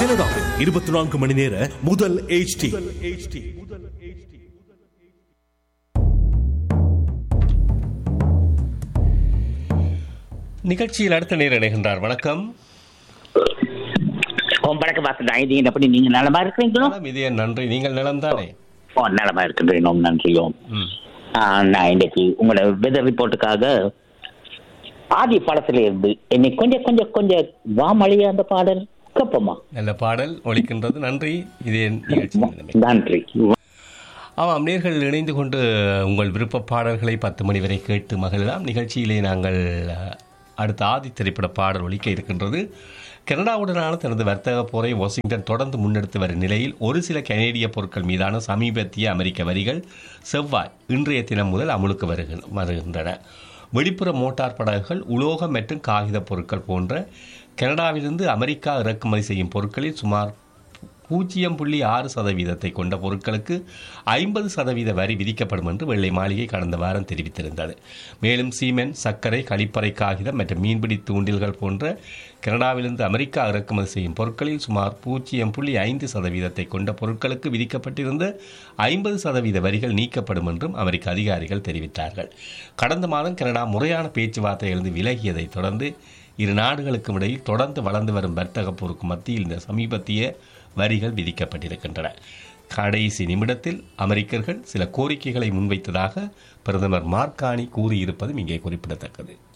கனடாவின் இருபத்தி நான்கு மணி நேர முதல் HD நிகழ்ச்சியில் அடுத்த நேரம் இணைகின்றார் வணக்கம் ஓ வணக்கம் வாசன் ஐதீன் எப்படி நீங்க நலமா இருக்கிறீங்களோ நலம், இதே நன்றி நீங்கள் நலம்தானே ஓ நலமா இருக்கின்றேன் ஓம் நன்றியோம் ம். ஆ, நான் இன்னைக்கு உங்களோட வெதர் ரிப்போர்ட்டுக்காக ஆதி படத்துல இருந்து என்னை கொஞ்சம் கொஞ்சம் கொஞ்சம் வாமழியா அந்த பாடல் கேட்போமா நல்ல பாடல் ஒலிக்கின்றது நன்றி இதே நிகழ்ச்சி நன்றி ஆமாம் நேர்கள் இணைந்து கொண்டு உங்கள் விருப்ப பாடல்களை பத்து மணி வரை கேட்டு மகிழலாம் நிகழ்ச்சியிலே நாங்கள் அஹ், அடுத்த ஆதி திரைப்பட பாடல் ஒலிக்க இருக்கின்றது கனடாவுடனான தனது வர்த்தக போரை வாஷிங்டன் தொடர்ந்து முன்னெடுத்து வரும் நிலையில் ஒரு சில கனேடிய பொருட்கள் மீதான சமீபத்திய அமெரிக்க வரிகள் செவ்வாய் இன்றைய தினம் முதல் அமுலுக்கு வருகின்- வருகின்றன வெளிப்புற மோட்டார் படகுகள் உலோகம் மற்றும் காகித பொருட்கள் போன்ற கனடாவிலிருந்து அமெரிக்கா இறக்குமதி செய்யும் பொருட்களில் சுமார் பூஜ்ஜியம் புள்ளி ஆறு சதவீதத்தை கொண்ட பொருட்களுக்கு ஐம்பது சதவீத வரி விதிக்கப்படும் என்று வெள்ளை மாளிகை கடந்த வாரம் தெரிவித்திருந்தது மேலும் சீமென் சர்க்கரை கழிப்பறை காகிதம் மற்றும் மீன்பிடி தூண்டில்கள் போன்ற கனடாவிலிருந்து அமெரிக்கா இறக்குமதி செய்யும் பொருட்களில் சுமார் பூஜ்ஜியம் புள்ளி ஐந்து சதவீதத்தை கொண்ட பொருட்களுக்கு விதிக்கப்பட்டிருந்த ஐம்பது சதவீத வரிகள் நீக்கப்படும் என்றும் அமெரிக்க அதிகாரிகள் தெரிவித்தார்கள் கடந்த மாதம் கனடா முறையான பேச்சுவார்த்தையிலிருந்து விலகியதைத் தொடர்ந்து இரு நாடுகளுக்கும் இடையில் தொடர்ந்து வளர்ந்து வரும் வர்த்தக போருக்கு மத்தியில் இந்த சமீபத்திய வரிகள் விதிக்கப்பட்டிருக்கின்றன கடைசி நிமிடத்தில் அமெரிக்கர்கள் சில கோரிக்கைகளை முன்வைத்ததாக பிரதமர் மார்கானி கூறியிருப்பதும் இங்கே குறிப்பிடத்தக்கது